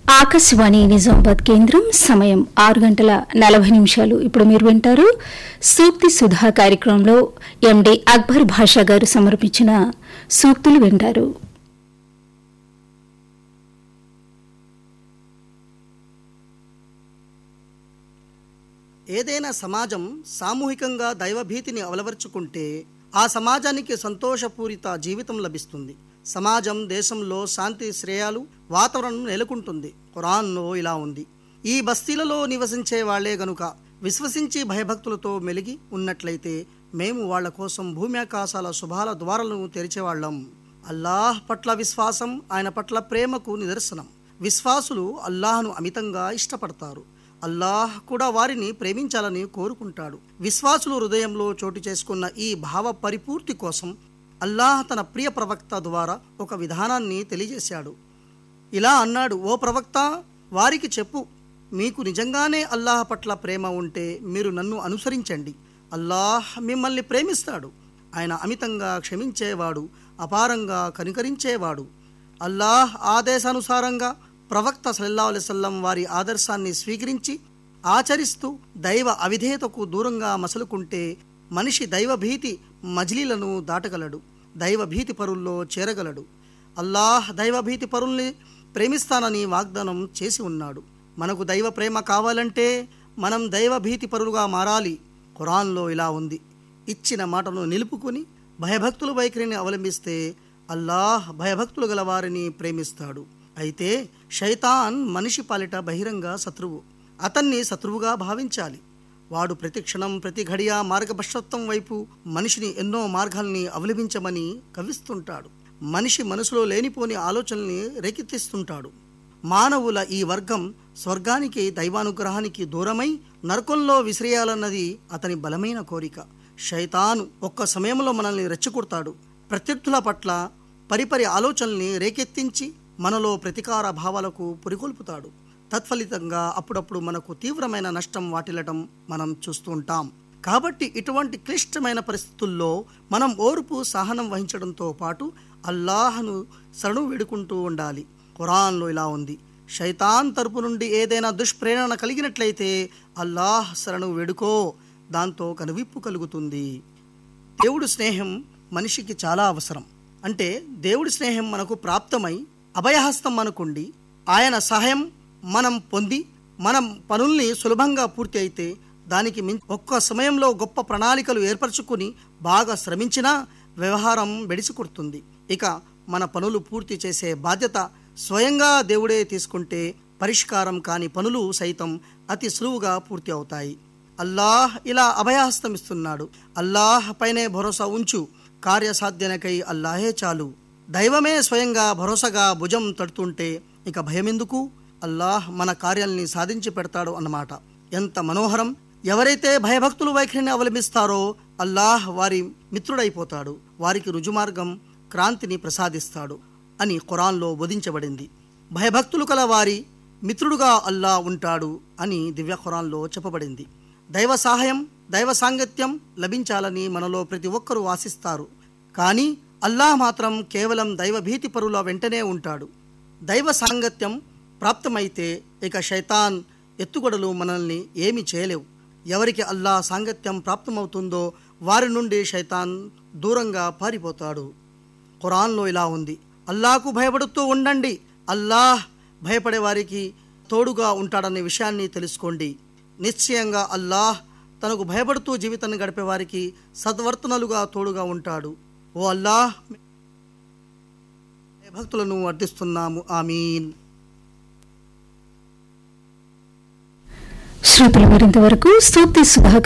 ఆకాశవాణి నిజామాబాద్ కేంద్రం సమయం ఆరు గంటల నలభై నిమిషాలు ఇప్పుడు మీరు వింటారు సూక్తి సుధా కార్యక్రమంలో ఎండి అక్బర్ భాషా గారు సమర్పించిన సూక్తులు వింటారు ఏదైనా సమాజం సామూహికంగా దైవభీతిని అలవర్చుకుంటే ఆ సమాజానికి సంతోషపూరిత జీవితం లభిస్తుంది సమాజం దేశంలో శాంతి శ్రేయాలు వాతావరణం నెలకొంటుంది ఖురాన్లో ఇలా ఉంది ఈ బస్తీలలో నివసించే వాళ్లే గనుక విశ్వసించి భయభక్తులతో మెలిగి ఉన్నట్లయితే మేము వాళ్ళ కోసం భూమి ఆకాశాల శుభాల ద్వారాలను తెరిచేవాళ్ళం అల్లాహ్ పట్ల విశ్వాసం ఆయన పట్ల ప్రేమకు నిదర్శనం విశ్వాసులు అల్లాహ్ను అమితంగా ఇష్టపడతారు అల్లాహ్ కూడా వారిని ప్రేమించాలని కోరుకుంటాడు విశ్వాసులు హృదయంలో చోటు చేసుకున్న ఈ భావ పరిపూర్తి కోసం అల్లాహ్ తన ప్రియ ప్రవక్త ద్వారా ఒక విధానాన్ని తెలియజేశాడు ఇలా అన్నాడు ఓ ప్రవక్త వారికి చెప్పు మీకు నిజంగానే అల్లాహ్ పట్ల ప్రేమ ఉంటే మీరు నన్ను అనుసరించండి అల్లాహ్ మిమ్మల్ని ప్రేమిస్తాడు ఆయన అమితంగా క్షమించేవాడు అపారంగా కనికరించేవాడు అల్లాహ్ ఆదేశానుసారంగా ప్రవక్త సల్లల్లాహు అలైహి వసల్లం వారి ఆదర్శాన్ని స్వీకరించి ఆచరిస్తూ దైవ అవిధేయతకు దూరంగా మసలుకుంటే మనిషి దైవభీతి మజిలీలను దాటగలడు దైవభీతి పరుల్లో చేరగలడు అల్లాహ్ దైవభీతి పరుల్ని ప్రేమిస్తానని వాగ్దానం చేసి ఉన్నాడు మనకు దైవ ప్రేమ కావాలంటే మనం దైవభీతి పరులుగా మారాలి ఖురాన్లో ఇలా ఉంది ఇచ్చిన మాటను నిలుపుకొని భయభక్తుల వైఖరిని అవలంబిస్తే అల్లాహ్ భయభక్తులు గల వారిని ప్రేమిస్తాడు అయితే శైతాన్ మనిషి పాలిట బహిరంగ శత్రువు అతన్ని శత్రువుగా భావించాలి వాడు ప్రతి క్షణం ప్రతి ఘడియ మార్గభ్రష్టత్వం వైపు మనిషిని ఎన్నో మార్గాల్ని అవలంబించమని కవిస్తుంటాడు మనిషి మనసులో లేనిపోని ఆలోచనల్ని రేకెత్తిస్తుంటాడు మానవుల ఈ వర్గం స్వర్గానికి దైవానుగ్రహానికి దూరమై నరకంలో విసిరేయాలన్నది అతని బలమైన కోరిక శైతాను ఒక్క సమయంలో మనల్ని రెచ్చగొడతాడు ప్రత్యర్థుల పట్ల పరిపరి ఆలోచనల్ని రేకెత్తించి మనలో ప్రతీకార భావాలకు పురికొల్పుతాడు తత్ఫలితంగా అప్పుడప్పుడు మనకు తీవ్రమైన నష్టం వాటిల్లటం మనం చూస్తూ ఉంటాం కాబట్టి ఇటువంటి క్లిష్టమైన పరిస్థితుల్లో మనం ఓర్పు సహనం వహించడంతో పాటు అల్లాహను శరణు వేడుకుంటూ ఉండాలి ఖురాన్లో ఇలా ఉంది శైతాన్ తరపు నుండి ఏదైనా దుష్ప్రేరణ కలిగినట్లయితే అల్లాహ్ శరణు వేడుకో దాంతో కనువిప్పు కలుగుతుంది దేవుడి స్నేహం మనిషికి చాలా అవసరం అంటే దేవుడి స్నేహం మనకు ప్రాప్తమై అభయహస్తం అనుకుండి ఆయన సహాయం మనం పొంది మనం పనుల్ని సులభంగా పూర్తి అయితే దానికి మించి ఒక్క సమయంలో గొప్ప ప్రణాళికలు ఏర్పరచుకుని బాగా శ్రమించినా వ్యవహారం బెడిసికొడుతుంది ఇక మన పనులు పూర్తి చేసే బాధ్యత స్వయంగా దేవుడే తీసుకుంటే పరిష్కారం కాని పనులు సైతం అతి సులువుగా పూర్తి అవుతాయి అల్లాహ్ ఇలా అభయహస్తం ఇస్తున్నాడు అల్లాహ్ పైనే భరోసా ఉంచు కార్యసాధ్యనకై అల్లాహే చాలు దైవమే స్వయంగా భరోసాగా భుజం తడుతుంటే ఇక భయమెందుకు అల్లాహ్ మన కార్యాల్ని సాధించి పెడతాడు అన్నమాట ఎంత మనోహరం ఎవరైతే భయభక్తులు వైఖరిని అవలంబిస్తారో అల్లాహ్ వారి మిత్రుడైపోతాడు వారికి రుజుమార్గం క్రాంతిని ప్రసాదిస్తాడు అని ఖురాన్లో బోధించబడింది భయభక్తులు కల వారి మిత్రుడుగా అల్లా ఉంటాడు అని దివ్య ఖురాన్లో చెప్పబడింది దైవ సహాయం దైవ సాంగత్యం లభించాలని మనలో ప్రతి ఒక్కరూ ఆశిస్తారు కానీ అల్లాహ్ మాత్రం కేవలం దైవ భీతి పరుల వెంటనే ఉంటాడు దైవ సాంగత్యం ప్రాప్తమైతే ఇక శైతాన్ ఎత్తుగడలు మనల్ని ఏమి చేయలేవు ఎవరికి అల్లా సాంగత్యం ప్రాప్తమవుతుందో వారి నుండి శైతాన్ దూరంగా పారిపోతాడు ఖురాన్లో ఇలా ఉంది అల్లాహకు భయపడుతూ ఉండండి అల్లాహ్ భయపడే వారికి తోడుగా ఉంటాడనే విషయాన్ని తెలుసుకోండి నిశ్చయంగా అల్లాహ్ తనకు భయపడుతూ జీవితాన్ని గడిపే వారికి సద్వర్తనలుగా తోడుగా ఉంటాడు ఓ అల్లాహ్ భక్తులను అర్థిస్తున్నాము ఆమీన్ శ్రోతలు మరింతవరకు సూక్తి సుధా